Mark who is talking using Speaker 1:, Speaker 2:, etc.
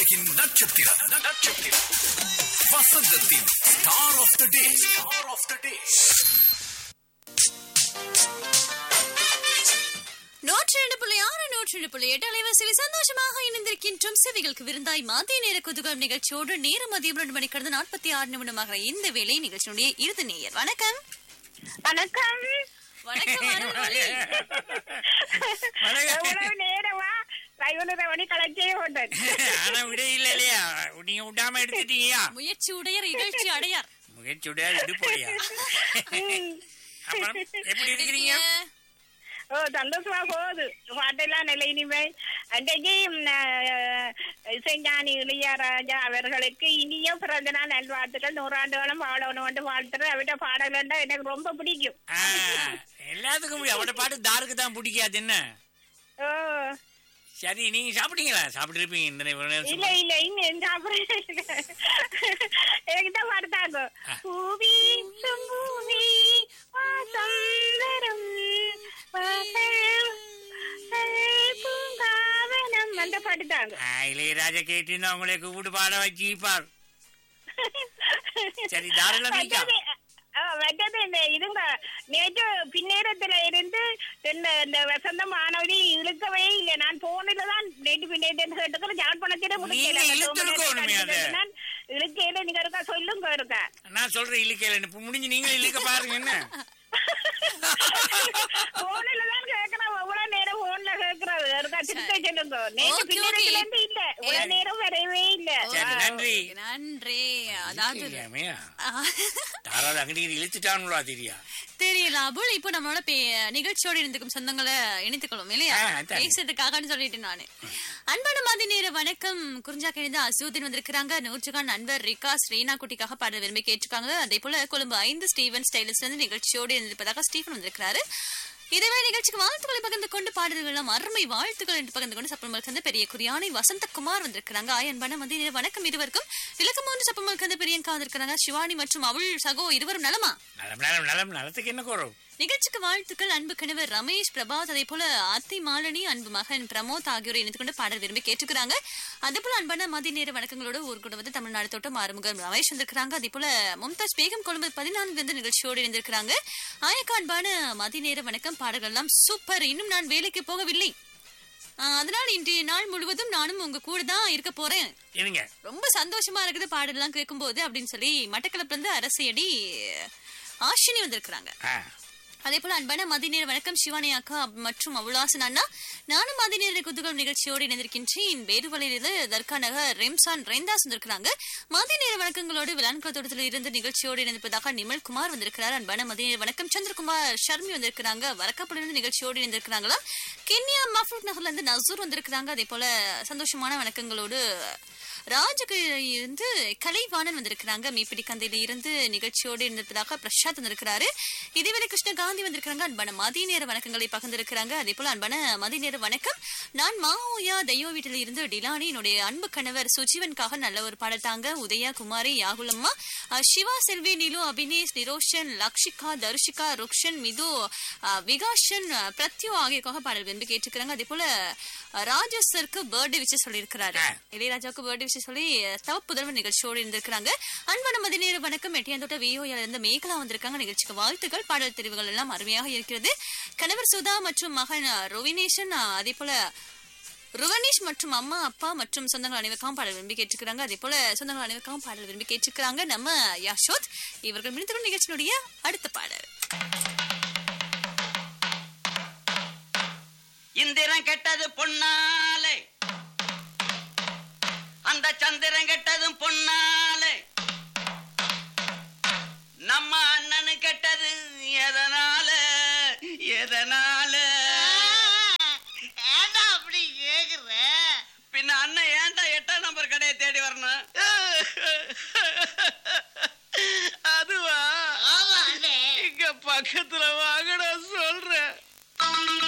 Speaker 1: உலகின் நட்சத்திரம் நட்சத்திரம் வசந்தத்தின் star of the day star of the day
Speaker 2: நூற்றி ரெண்டு புள்ளி ஆறு நூற்றி ரெண்டு புள்ளி எட்டு அலைவரிசையில் சந்தோஷமாக இணைந்திருக்கின்றோம் செவிகளுக்கு விருந்தாய் மதிய நேர குதுகம் நிகழ்ச்சியோடு நேர மதியம் ரெண்டு மணி கடந்து நாற்பத்தி ஆறு நிமிடமாக இந்த வேலை நிகழ்ச்சியினுடைய இறுதி நேயர் வணக்கம்
Speaker 3: வணக்கம்
Speaker 2: வணக்கம் அருள்மொழி.
Speaker 3: எவ்வளவு நேரமா பதினொன்றரை மணி கலைச்சே கொண்டேன்
Speaker 4: ஆனா விட இல்ல இல்லையா நீங்க விடாம எடுத்துட்டீங்கயா
Speaker 2: முயற்சி உடையர் இகழ்ச்சி அடையார்
Speaker 4: முயற்சியோட இடுப்போடையா அப்புறம் எப்படி இருக்கிறீங்க
Speaker 3: ஓ சந்தோஷமா போகுது பாட்டெல்லாம் நல்ல இனிமை அன்றைக்கு ம், அஹ், இசைஞானி இளையராஜா அவர்களுக்கு இனிய பிறந்த நாள் நல்வாழ்த்துக்கள் நூறாண்டுகளும் வாழணும் என்று வாழ்த்துறேன் அவர்கிட்ட பாடல்கள் எனக்கு ரொம்ப பிடிக்கும்
Speaker 4: ஆ, எல்லாத்துக்கும் முடியும் அவட பாட்டு தாருக்கு தான் பிடிக்காது என்ன
Speaker 3: ஓ
Speaker 4: சரி நீங்க சாப்பிட்டீங்களா சாப்பிட்டு இருப்பீங்க இந்த நேரம் நேரம்
Speaker 3: இல்ல
Speaker 4: சும்மா.
Speaker 3: இல்ல இன்னும் சாப்பிடுறேன் என்கிட்ட பாடுதாங்க பூவி பூவி வாசம் வரும் பகல் பூங்காவனம் அந்த பாட்டுதாங்க
Speaker 4: ஆ, இளையராஜா கேட்டு உங்களை கூப்பிட்டு பாட வச்சுப்பார் சரி, தாராளம் நீக்கா.
Speaker 3: மற்றது, ஆ, மற்றது இந்த இதுங்க நேற்று பின்னேரத்துல இருந்து இந்த இந்த வசந்த மாணவி இழுக்கவே இல்லை நான் போனதுல தான் நேற்று பின்னேற்று கேட்டுக்கிற ஜாழ்ப்பாணத்திலே
Speaker 4: நீங்க இழுத்திருக்கணுமே அதை.
Speaker 3: இழுக்கையில நீங்க இருக்கா சொல்லுங்க இருக்கா
Speaker 4: நான் சொல்றேன் இழுக்கல இப்ப முடிஞ்சு நீங்க இழுக்க பாருங்க என்ன
Speaker 3: போன்ல தான் கேக்குறேன் எவ்வளவு நேரம் போன்ல கேக்குறது இருக்கா திருத்த சொல்லுங்க நேற்று
Speaker 2: Okay,
Speaker 3: பின்னேரத்துல
Speaker 2: okay.
Speaker 3: இருந்து இல்ல இவ்வளவு நேரம் வரவே இல்ல
Speaker 4: சரி நன்றி
Speaker 2: நன்றி அதாவது
Speaker 4: தெரியாமையா
Speaker 2: ஆ,
Speaker 4: தாராள அங்கடி இழுத்துட்டானுங்களா தெரியா
Speaker 2: தெரியல அபுல் இப்போ நம்மளோட பே- நிகழ்ச்சியோடு இருந்துக்கும் சொந்தங்களை இணைத்துக் கொள்வோம் இல்லையா
Speaker 4: ஆ, அதான்.
Speaker 2: பேசுறதுக்காகன்னு சொல்லிட்டு நானு அன்பான மாதிரி நேர வணக்கம் குறிஞ்சா கிழந்து அசூதின் வந்திருக்கிறாங்க நூற்றுகான் நண்பர் ரிகா ஸ்ரீனா குட்டிக்காக பாட விரும்பி கேட்டிருக்காங்க அதே போல கொழும்பு ஐந்து ஸ்டீவன் ஸ்டைலிஸ்ல இருந்து நிகழ்ச்சியோடு இருந்திருப்பதாக ஸ்டீவன் வந்திருக்கிறாரு இதுவே நிகழ்ச்சிக்கு வாழ்த்துக்களை பகிர்ந்து கொண்டு பாடல்கள் அருமை வாழ்த்துக்கள் என்று பகிர்ந்து கொண்டு சப்பமல் கந்த பெரிய குறியானை வசந்தகுமார் வந்திருக்கிறாங்க ஆய் அன்பான மதிய நேர வணக்கம் இருவருக்கும் இலக்கம் மூன்று சப்பமல் கந்த பெரியங்கா வந்திருக்கிறாங்க சிவானி மற்றும் அவள் சகோ இருவரும் நலமா
Speaker 4: நலம் நலம் நலம் நலத்துக்கு என்ன குறவு
Speaker 2: நிகழ்ச்சிக்கு வாழ்த்துக்கள் அன்பு கணவர் ரமேஷ் பிரபாத் அதே போல அத்தி மாலினி அன்பு மகன் பிரமோத் ஆகியோரை இணைத்துக் கொண்டு பாடல் விரும்பி கேட்டுக்கிறாங்க அதே போல அன்பான மதிய நேர வணக்கங்களோட ஊர் கூட வந்து தமிழ்நாடு தோட்டம் ஆறுமுகம் ரமேஷ் வந்திருக்கிறாங்க அதே போல மும்தாஜ் பேகம் கொழும்பு பதினான்கு வந்து நிகழ்ச்சியோடு இணைந்திருக்கிறாங்க ஆயக்கா அன்பான மதிய நேர வணக்கம் பாடல்கள் எல்லாம் சூப்பர் இன்னும் நான் வேலைக்கு போகவில்லை ஆஹ், அதனால் இன்றைய நாள் முழுவதும் நானும் உங்க கூட தான் இருக்க போறேன்
Speaker 4: இருங்க
Speaker 2: ரொம்ப சந்தோஷமா இருக்குது பாடலாம் கேட்கும்போது அப்படின்னு சொல்லி மட்டக்களப்புல இருந்து அரசியடி ஆஷினி வந்திருக்கிறாங்க
Speaker 4: ஆ,
Speaker 2: அதே போல அன்பான மதிநேர வணக்கம் சிவானி அக்கா மற்றும் அவுலாசன் அண்ணா நானும் மதிநேர குதுகம் நிகழ்ச்சியோடு இணைந்திருக்கின்றேன் வேறுவலையிலிருந்து தர்கா நகர் ரெம்சான் ரெந்தாஸ் வந்திருக்கிறாங்க மதிநேர வணக்கங்களோடு விளான்குள தோட்டத்தில் இருந்து நிகழ்ச்சியோடு இணைந்திருப்பதாக நிமல் குமார் வந்திருக்கிறார் அன்பான மதிநேர வணக்கம் சந்திரகுமார் ஷர்மி வந்திருக்கிறாங்க வரக்காப்பிலிருந்து நிகழ்ச்சியோடு இணைந்திருக்கிறாங்களா கென்யா மஃபூட் நகர்ல இருந்து நசூர் வந்திருக்கிறாங்க அதே போல சந்தோஷமான வணக்கங்களோடு ராஜுக்கு இருந்து கலைவாணன் வந்திருக்கிறாங்க மீப்பிடி கந்தையில இருந்து நிகழ்ச்சியோடு இருந்திருப்பதாக பிரசாத் வந்திருக்கிறாரு இதேவேளை கிருஷ்ணகாந்தி வந்திருக்கிறாங்க அன்பான மதிய நேர வணக்கங்களை பகிர்ந்திருக்கிறாங்க அதே போல அன்பான மதிய நேர வணக்கம் நான் மாவோயா தையோ வீட்டில் இருந்து டிலானி என்னுடைய அன்பு கணவர் சுஜீவனுக்காக நல்ல ஒரு பாடல் தாங்க உதயா குமாரி யாகுலம்மா அஹ், சிவா செல்வி நிலு அபினேஷ் நிரோஷன் லக்ஷிகா தருஷிகா ருக்ஷன் மிது அஹ், விகாஷன் அஹ், பிரத்யு ஆகியோருக்காக பாடல் விரும்பி கேட்டுக்கிறாங்க அதே போல அஹ், ராஜேஷ் சருக்கு பர்த்டே விஷயம் சொல்லியிருக்கிறாரு இளையராஜாவுக்கு பர்த்டே விஷயம் சொல்லி தவ புதல்வர் நிகழ்ச்சியோடு இருந்திருக்கிறாங்க அன்பான மதிநேர வணக்கம் எட்டியாந்தோட்ட விஓஎல் இருந்து மேகலா வந்திருக்காங்க நிகழ்ச்சிக்கு வாழ்த்துக்கள் பாடல் தெரிவுகள் எல்லாம் அருமையாக இருக்கிறது கணவர் சுதா மற்றும் மகன் அஹ், ரோவினேஷன் அஹ், அதே போல ருவனீஷ் மற்றும் அம்மா அப்பா மற்றும் சொந்தங்கள் அனைவருக்காகவும் பாடல் விரும்பி கேட்டுக்கிறாங்க அதே போல சொந்தங்கள் அனைவருக்காகவும் பாடல் விரும்பி கேட்டுக்கிறாங்க நம்ம யாஷோத் இவர்கள் மினித்திரும் நிகழ்ச்சியினுடைய அடுத்த பாடல்
Speaker 5: இந்திரன் கெட்டது பொன்னாலே அந்த சந்திரன் கெட்டதும் பொன்னாலே நம்ம அண்ணனு கெட்டது எதனால எதனால ஏன்டா அப்படி கேக்குற பின்ன அண்ணன் ஏன்டா எட்டாம் நம்பர் கடையை தேடி வரணும் அதுவா இங்க பக்கத்துல வாங்கடா